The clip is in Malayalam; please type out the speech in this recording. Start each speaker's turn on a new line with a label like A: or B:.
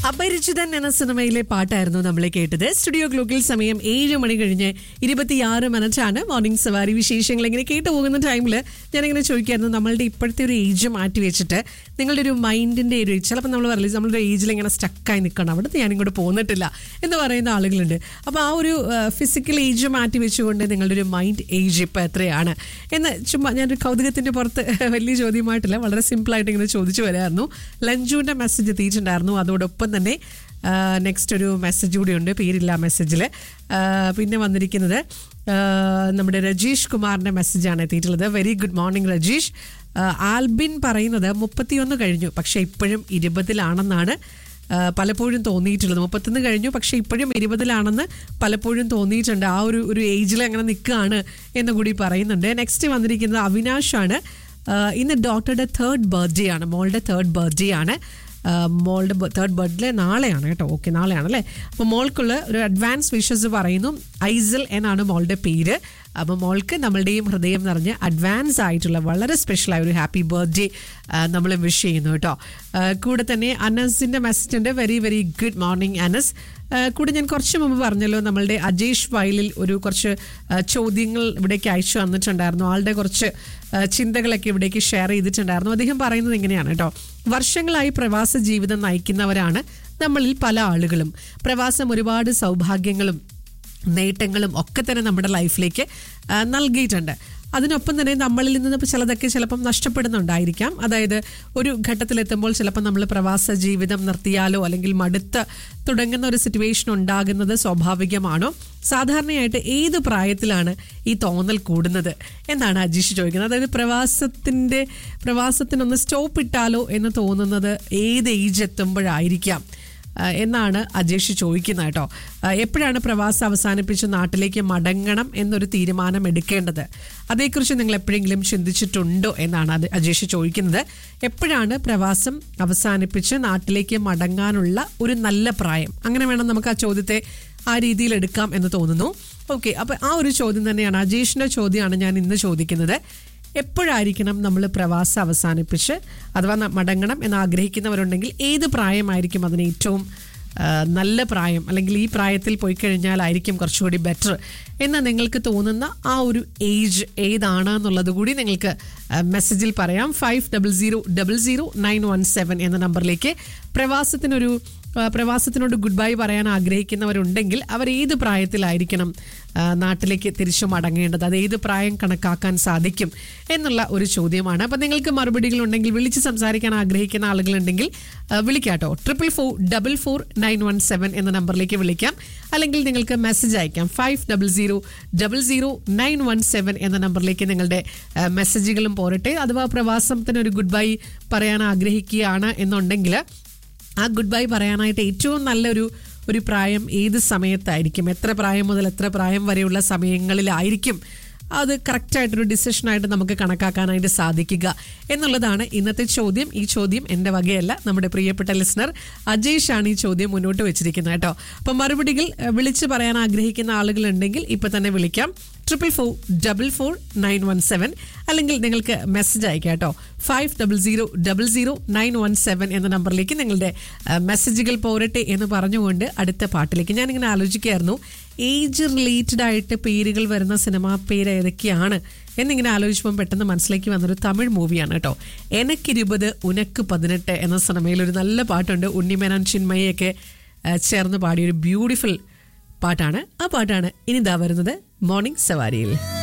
A: അപരിചിതൻ എന്ന സിനിമയിലെ പാട്ടായിരുന്നു നമ്മൾ കേട്ടത് സ്റ്റുഡിയോ ഗ്ലോക്കിൽ സമയം ഏഴ് മണി കഴിഞ്ഞ് ഇരുപത്തിയാറ് മിനിറ്റാണ് മോർണിംഗ് സവാരി വിശേഷങ്ങൾ ഇങ്ങനെ കേട്ടു പോകുന്ന ടൈമിൽ ഞാനിങ്ങനെ ചോദിക്കായിരുന്നു നമ്മളുടെ ഇപ്പോഴത്തെ ഒരു ഏജ് മാറ്റി വെച്ചിട്ട് നിങ്ങളുടെ ഒരു മൈൻഡിന്റെ ഒരു ചിലപ്പോൾ നമ്മൾ പറയില്ല നമ്മളുടെ ഏജിൽ ഇങ്ങനെ സ്റ്റക്കായി നിൽക്കണം അവിടുത്തെ ഞാൻ ഇങ്ങോട്ട് പോന്നിട്ടില്ല എന്ന് പറയുന്ന ആളുകളുണ്ട് അപ്പോൾ ആ ഒരു ഫിസിക്കൽ ഏജ് മാറ്റി വെച്ചുകൊണ്ട് നിങ്ങളുടെ ഒരു മൈൻഡ് ഏജ് ഇപ്പോൾ എത്രയാണ് എന്ന് ചുമ്മാ ഞാനൊരു കൗതുകത്തിന്റെ പുറത്ത് വലിയ ചോദ്യമായിട്ടില്ല വളരെ സിമ്പിളായിട്ട് ഇങ്ങനെ ചോദിച്ചു വരായിരുന്നു ലഞ്ചുവിന്റെ മെസ്സേജ് എത്തിയിട്ടുണ്ടായിരുന്നു അതോടൊപ്പം തന്നെ നെക്സ്റ്റ് ഒരു മെസ്സേജ് കൂടിയുണ്ട് പേരില്ല മെസ്സേജിൽ പിന്നെ വന്നിരിക്കുന്നത് ആ, നമ്മുടെ രജീഷ് കുമാറിന്റെ മെസ്സേജാണ് എത്തിയിട്ടുള്ളത് വെരി ഗുഡ് മോർണിംഗ് രജീഷ് ആ, ആൽബിൻ പറയുന്നത് മുപ്പത്തിയൊന്ന് കഴിഞ്ഞു പക്ഷെ ഇപ്പോഴും ഇരുപതിലാണെന്നാണ് ആ, പലപ്പോഴും തോന്നിയിട്ടുള്ളത് മുപ്പത്തൊന്ന് കഴിഞ്ഞു പക്ഷെ ഇപ്പോഴും ഇരുപതിലാണെന്ന് പലപ്പോഴും തോന്നിയിട്ടുണ്ട് ആ ഒരു ഒരു ഏജിൽ അങ്ങനെ നിൽക്കുകയാണ് എന്ന് കൂടി പറയുന്നുണ്ട് നെക്സ്റ്റ് വന്നിരിക്കുന്നത് അവിനാഷാണ് ആ, ഇന്ന് ഡോക്ടറുടെ തേർഡ് ബർത്ത്ഡേ ആണ് മോളുടെ തേർഡ് ബർത്ത്ഡേ ആണ് ആ, മോളുടെ തേർഡ് ബർത്ത്ഡേ നാളെയാണ് കേട്ടോ ഓക്കെ നാളെയാണ് അല്ലേ അപ്പോൾ മോൾക്കുള്ള ഒരു അഡ്വാൻസ് വിഷസ് പറയുന്നു ഐസൽ എന്നാണ് മോളുടെ പേര് അപ്പോൾ മോൾക്ക് നമ്മളുടെയും ഹൃദയം നിറഞ്ഞ് അഡ്വാൻസ് ആയിട്ടുള്ള വളരെ സ്പെഷ്യലായ ഒരു ഹാപ്പി ബർത്ത്ഡേ നമ്മൾ വിഷ് ചെയ്യുന്നു കേട്ടോ ആ, കൂടെ തന്നെ അനസിൻ്റെ മെസ്സേജ് ഉണ്ട് very very good morning Anas ആ, കൂടെ ഞാൻ കുറച്ച് മുമ്പ് പറഞ്ഞല്ലോ നമ്മളുടെ അജേഷ് ഫയലിൽ ഒരു കുറച്ച് ആ, ചോദ്യങ്ങൾ ഇവിടേക്ക് അയച്ചു വന്നിട്ടുണ്ടായിരുന്നു ആളുടെ കുറച്ച് ആ, ചിന്തകളൊക്കെ ഇവിടേക്ക് ഷെയർ ചെയ്തിട്ടുണ്ടായിരുന്നു അദ്ദേഹം പറയുന്നത് ഇങ്ങനെയാണ് കേട്ടോ വർഷങ്ങളായി പ്രവാസ ജീവിതം നയിക്കുന്നവരാണ് നമ്മളിൽ പല ആളുകളും പ്രവാസം ഒരുപാട് സൗഭാഗ്യങ്ങളും നേട്ടങ്ങളും ഒക്കെ തന്നെ നമ്മുടെ ലൈഫിലേക്ക് ആ, നൽകിയിട്ടുണ്ട് അതിനൊപ്പം തന്നെ നമ്മളിൽ നിന്ന് ഇപ്പോൾ ചിലതൊക്കെ ചിലപ്പം നഷ്ടപ്പെടുന്നുണ്ടായിരിക്കാം അതായത് ഒരു ഘട്ടത്തിലെത്തുമ്പോൾ ചിലപ്പോൾ നമ്മൾ പ്രവാസ ജീവിതം നിർത്തിയാലോ അല്ലെങ്കിൽ മടുത്ത് തുടങ്ങുന്ന ഒരു സിറ്റുവേഷൻ ഉണ്ടാകുന്നത് സ്വാഭാവികമാണോ സാധാരണയായിട്ട് ഏത് പ്രായത്തിലാണ് ഈ തോന്നൽ കൂടുന്നത് എന്നാണ് അജീഷ് ചോദിക്കുന്നത് അതായത് പ്രവാസത്തിൻ്റെ പ്രവാസത്തിനൊന്ന് സ്റ്റോപ്പ് ഇട്ടാലോ എന്ന് തോന്നുന്നത് ഏത് ഏജ് എത്തുമ്പോഴായിരിക്കാം ആ, എന്നാണ് അജേഷ് ചോദിക്കുന്നത് കേട്ടോ ആ, എപ്പോഴാണ് പ്രവാസം അവസാനിപ്പിച്ച് നാട്ടിലേക്ക് മടങ്ങണം എന്നൊരു തീരുമാനം എടുക്കേണ്ടത് അതേക്കുറിച്ച് നിങ്ങൾ എപ്പോഴെങ്കിലും ചിന്തിച്ചിട്ടുണ്ടോ എന്നാണ് അത് അജേഷ് ചോദിക്കുന്നത് എപ്പോഴാണ് പ്രവാസം അവസാനിപ്പിച്ച് നാട്ടിലേക്ക് മടങ്ങാനുള്ള ഒരു നല്ല പ്രായം അങ്ങനെ വേണം നമുക്ക് ആ ചോദ്യത്തെ ആ രീതിയിൽ എടുക്കാം എന്ന് തോന്നുന്നു ഓക്കെ അപ്പൊ ആ ഒരു ചോദ്യം തന്നെയാണ് അജേഷിന്റെ ചോദ്യമാണ് ഞാൻ ഇന്ന് ചോദിക്കുന്നത് എപ്പോഴായിരിക്കണം നമ്മൾ പ്രവാസം അവസാനിപ്പിച്ച് അഥവാ ന- മടങ്ങണം എന്ന് ആഗ്രഹിക്കുന്നവരുണ്ടെങ്കിൽ ഏത് പ്രായമായിരിക്കും അതിന് ഏറ്റവും ആ, നല്ല പ്രായം അല്ലെങ്കിൽ ഈ പ്രായത്തിൽ പോയി കഴിഞ്ഞാലായിരിക്കും കുറച്ചുകൂടി ബെറ്റർ എന്ന് നിങ്ങൾക്ക് തോന്നുന്ന ആ ഒരു ഏജ് ഏതാണ് എന്നുള്ളത് കൂടി നിങ്ങൾക്ക് ആ, മെസ്സേജിൽ പറയാം five double zero double zero nine one seven എന്ന നമ്പറിലേക്ക് പ്രവാസത്തിനൊരു ആ, പ്രവാസത്തിനോട് ഗുഡ് ബൈ പറയാൻ ആഗ്രഹിക്കുന്നവരുണ്ടെങ്കിൽ അവർ ഏത് പ്രായത്തിലായിരിക്കണം ആ, നാട്ടിലേക്ക് തിരിച്ചു മടങ്ങേണ്ടത് അത് ഏത് പ്രായം കണക്കാക്കാൻ സാധിക്കും എന്നുള്ള ഒരു ചോദ്യമാണ് അപ്പം നിങ്ങൾക്ക് മറുപടികൾ ഉണ്ടെങ്കിൽ വിളിച്ച് സംസാരിക്കാൻ ആഗ്രഹിക്കുന്ന ആളുകളുണ്ടെങ്കിൽ ആ, വിളിക്കാട്ടോ triple four double four nine one seven എന്ന നമ്പറിലേക്ക് വിളിക്കാം അല്ലെങ്കിൽ നിങ്ങൾക്ക് മെസ്സേജ് അയക്കാം five double zero double zero nine one seven എന്ന നമ്പറിലേക്ക് നിങ്ങളുടെ ആ, മെസ്സേജുകളും പോരട്ടെ അഥവാ പ്രവാസത്തിന് ഒരു ഗുഡ് ബൈ പറയാൻ ആഗ്രഹിക്കുകയാണ് എന്നുണ്ടെങ്കിൽ ആ ഗുഡ് ബൈ പറയാനായിട്ട് ഏറ്റവും നല്ലൊരു ഒരു പ്രായം ഏത് സമയത്തായിരിക്കും എത്ര പ്രായം മുതൽ എത്ര പ്രായം വരെയുള്ള സമയങ്ങളിലായിരിക്കും അത് കറക്റ്റായിട്ടൊരു ഡിസിഷനായിട്ട് നമുക്ക് കണക്കാക്കാനായിട്ട് സാധിക്കുക എന്നുള്ളതാണ് ഇന്നത്തെ ചോദ്യം ഈ ചോദ്യം എൻ്റെ വകയല്ല നമ്മുടെ പ്രിയപ്പെട്ട ലിസണർ അജേഷ് ആണ് ഈ ചോദ്യം മുന്നോട്ട് വെച്ചിരിക്കുന്നത് കേട്ടോ അപ്പം മറുപടികൾ ഏഹ്, വിളിച്ച് പറയാൻ ആഗ്രഹിക്കുന്ന ആളുകളുണ്ടെങ്കിൽ ഇപ്പം തന്നെ വിളിക്കാം triple four double four nine one seven അല്ലെങ്കിൽ നിങ്ങൾക്ക് മെസ്സേജ് അയക്കാം കേട്ടോ five double zero double zero nine one seven എന്ന നമ്പറിലേക്ക് നിങ്ങളുടെ ആ, മെസ്സേജുകൾ പോരട്ടെ എന്ന് പറഞ്ഞുകൊണ്ട് അടുത്ത പാട്ടിലേക്ക് ഞാനിങ്ങനെ ആലോചിക്കുകയായിരുന്നു ഏജ് റിലേറ്റഡ് ആയിട്ട് പേരുകൾ വരുന്ന സിനിമാ പേര് ഏതൊക്കെയാണ് എന്നിങ്ങനെ ആലോചിച്ചപ്പോൾ പെട്ടെന്ന് മനസ്സിലേക്ക് വന്നൊരു തമിഴ് മൂവിയാണ് കേട്ടോ എനക്കിരുപത് ഉനക്ക് പതിനെട്ട് എന്ന സിനിമയിൽ ഒരു നല്ല പാട്ടുണ്ട് ഉണ്ണിമേനോൻ ചിന്മയൊക്കെ ആ, ചേർന്ന് പാടിയ ഒരു ബ്യൂട്ടിഫുൾ പാട്ടാണ് ആ പാട്ടാണ് ഇനി ഇതാ വരുന്നത് മോർണിംഗ് സവാരിയിൽ